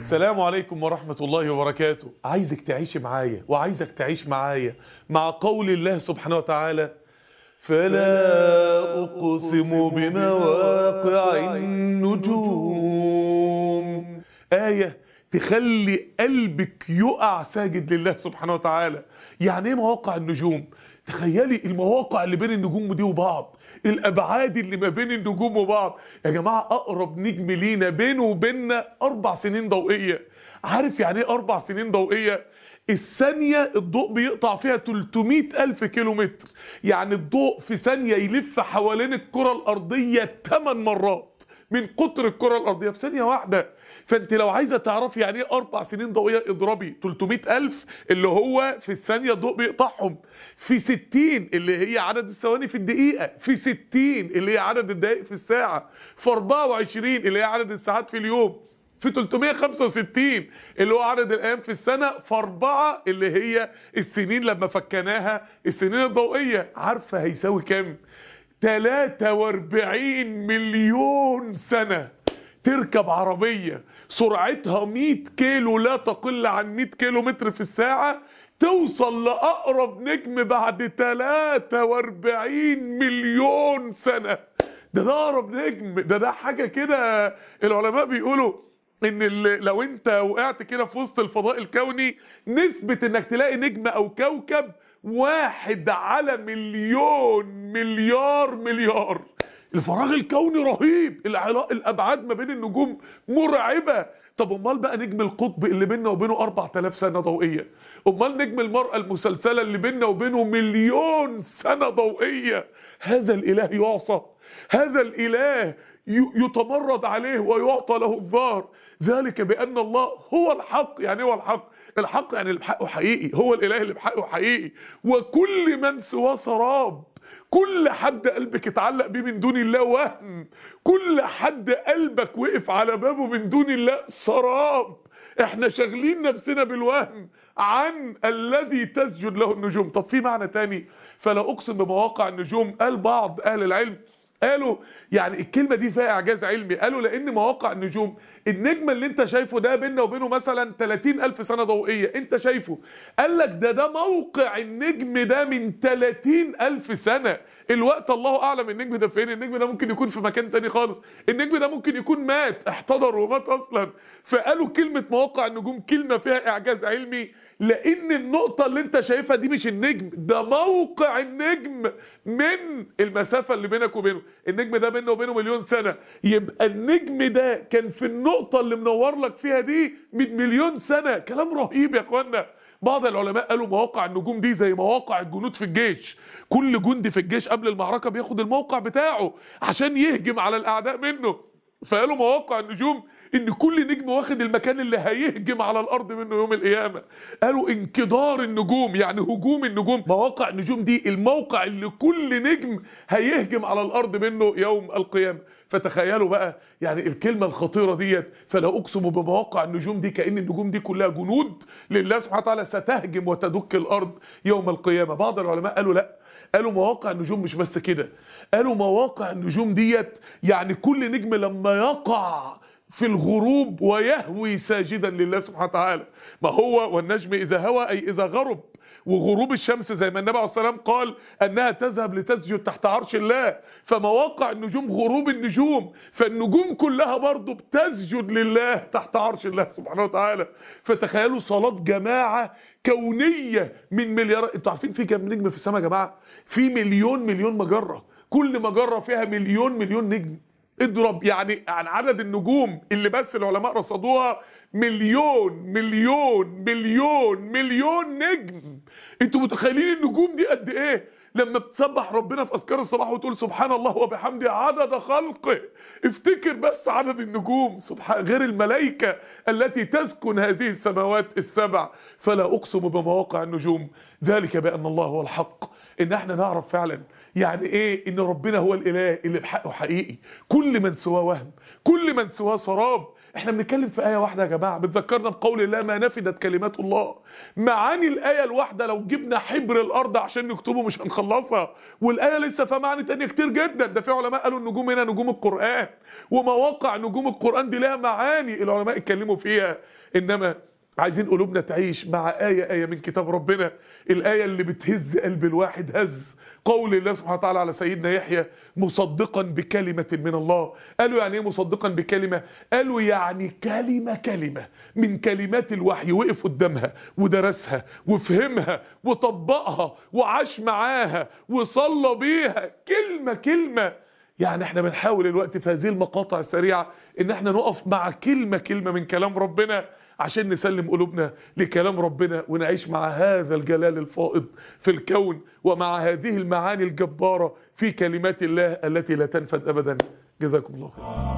السلام عليكم ورحمة الله وبركاته عايزك تعيش معايا وعايزك تعيش معايا مع قول الله سبحانه وتعالى فلا أقسم بمواقع النجوم آية تخلي قلبك يقع ساجد لله سبحانه وتعالى يعني ايه مواقع النجوم تخيلي المواقع اللي بين النجوم دي وبعض الابعاد اللي ما بين النجوم وبعض يا جماعه اقرب نجم لينا بينه وبيننا اربع سنين ضوئيه عارف يعني ايه اربع سنين ضوئيه الثانية الضوء بيقطع فيها 300 ألف كيلو متر يعني الضوء في ثانية يلف حوالين الكرة الأرضية 8 مرات من قطر الكرة الأرضية في ثانية واحدة فأنت لو عايزة تعرفي يعني إيه أربع سنين ضوئية اضربي 300 ألف اللي هو في الثانية الضوء بيقطعهم في 60 اللي هي عدد الثواني في الدقيقة في 60 اللي هي عدد الدقائق في الساعة في 24 اللي هي عدد الساعات في اليوم في 365 اللي هو عدد الايام في السنه في اربعه اللي هي السنين لما فكناها السنين الضوئيه عارفه هيساوي كام 43 مليون سنه تركب عربيه سرعتها 100 كيلو لا تقل عن 100 كيلو متر في الساعه توصل لأقرب نجم بعد 43 مليون سنة ده ده أقرب نجم ده ده حاجة كده العلماء بيقولوا ان ال- لو انت وقعت كده في وسط الفضاء الكوني نسبة انك تلاقي نجم او كوكب واحد على مليون مليار مليار الفراغ الكوني رهيب العلاء الابعاد ما بين النجوم مرعبه طب امال بقى نجم القطب اللي بيننا وبينه 4000 سنه ضوئيه امال نجم المراه المسلسله اللي بيننا وبينه مليون سنه ضوئيه هذا الاله يعصى هذا الاله ي- يتمرد عليه ويعطى له الظهر ذلك بان الله هو الحق يعني هو الحق الحق يعني اللي بحقه حقيقي هو الاله اللي بحقه حقيقي وكل من سواه سراب كل حد قلبك اتعلق بيه من دون الله وهم كل حد قلبك وقف على بابه من دون الله سراب احنا شاغلين نفسنا بالوهم عن الذي تسجد له النجوم طب في معنى تاني فلا اقسم بمواقع النجوم قال بعض اهل العلم قالوا يعني الكلمة دي فيها إعجاز علمي قالوا لأن مواقع النجوم النجم اللي أنت شايفه ده بيننا وبينه مثلا 30 ألف سنة ضوئية أنت شايفه قال لك ده ده موقع النجم ده من 30 ألف سنة الوقت الله أعلم النجم ده فين النجم ده ممكن يكون في مكان تاني خالص النجم ده ممكن يكون مات احتضر ومات أصلا فقالوا كلمة مواقع النجوم كلمة فيها إعجاز علمي لأن النقطة اللي أنت شايفها دي مش النجم ده موقع النجم من المسافة اللي بينك وبينه النجم ده بينه وبينه مليون سنة يبقى النجم ده كان في النقطة اللي منور لك فيها دي من مليون سنة كلام رهيب يا اخوانا بعض العلماء قالوا مواقع النجوم دي زي مواقع الجنود في الجيش كل جندي في الجيش قبل المعركة بياخد الموقع بتاعه عشان يهجم على الأعداء منه فقالوا مواقع النجوم ان كل نجم واخد المكان اللي هيهجم على الارض منه يوم القيامه قالوا انكدار النجوم يعني هجوم النجوم مواقع النجوم دي الموقع اللي كل نجم هيهجم على الارض منه يوم القيامه فتخيلوا بقى يعني الكلمه الخطيره ديت فلا اقسم بمواقع النجوم دي كان النجوم دي كلها جنود لله سبحانه وتعالى ستهجم وتدك الارض يوم القيامه بعض العلماء قالوا لا قالوا مواقع النجوم مش بس كده قالوا مواقع النجوم ديت يعني كل نجم لما يقع في الغروب ويهوي ساجدا لله سبحانه وتعالى ما هو والنجم اذا هوى اي اذا غرب وغروب الشمس زي ما النبي عليه الصلاه والسلام قال انها تذهب لتسجد تحت عرش الله فمواقع النجوم غروب النجوم فالنجوم كلها برضه بتسجد لله تحت عرش الله سبحانه وتعالى فتخيلوا صلاه جماعه كونيه من مليارات انتوا عارفين في كام نجم في السماء يا جماعه في مليون مليون مجره كل مجره فيها مليون مليون نجم اضرب يعني عن عدد النجوم اللي بس العلماء رصدوها مليون مليون مليون مليون نجم انتوا متخيلين النجوم دي قد ايه لما بتسبح ربنا في اذكار الصباح وتقول سبحان الله وبحمده عدد خلقه افتكر بس عدد النجوم سبحان غير الملائكه التي تسكن هذه السماوات السبع فلا اقسم بمواقع النجوم ذلك بان الله هو الحق ان احنا نعرف فعلا يعني ايه ان ربنا هو الاله اللي بحقه حقيقي كل من سواه وهم كل من سواه سراب احنا بنتكلم في آية واحدة يا جماعة بتذكرنا بقول الله ما نفدت كلمات الله معاني الآية الواحدة لو جبنا حبر الأرض عشان نكتبه مش هنخلصها والآية لسه فيها معاني تانية كتير جدا ده في علماء قالوا النجوم هنا نجوم القرآن ومواقع نجوم القرآن دي لها معاني العلماء اتكلموا فيها إنما عايزين قلوبنا تعيش مع آية آية من كتاب ربنا الآية اللي بتهز قلب الواحد هز قول الله سبحانه وتعالى على سيدنا يحيى مصدقا بكلمة من الله قالوا يعني ايه مصدقا بكلمة قالوا يعني كلمة كلمة من كلمات الوحي وقف قدامها ودرسها وفهمها وطبقها وعاش معاها وصلى بيها كلمة كلمة يعني احنا بنحاول الوقت في هذه المقاطع السريعة ان احنا نقف مع كلمة كلمة من كلام ربنا عشان نسلم قلوبنا لكلام ربنا ونعيش مع هذا الجلال الفائض في الكون ومع هذه المعاني الجبارة في كلمات الله التي لا تنفد أبدا جزاكم الله خير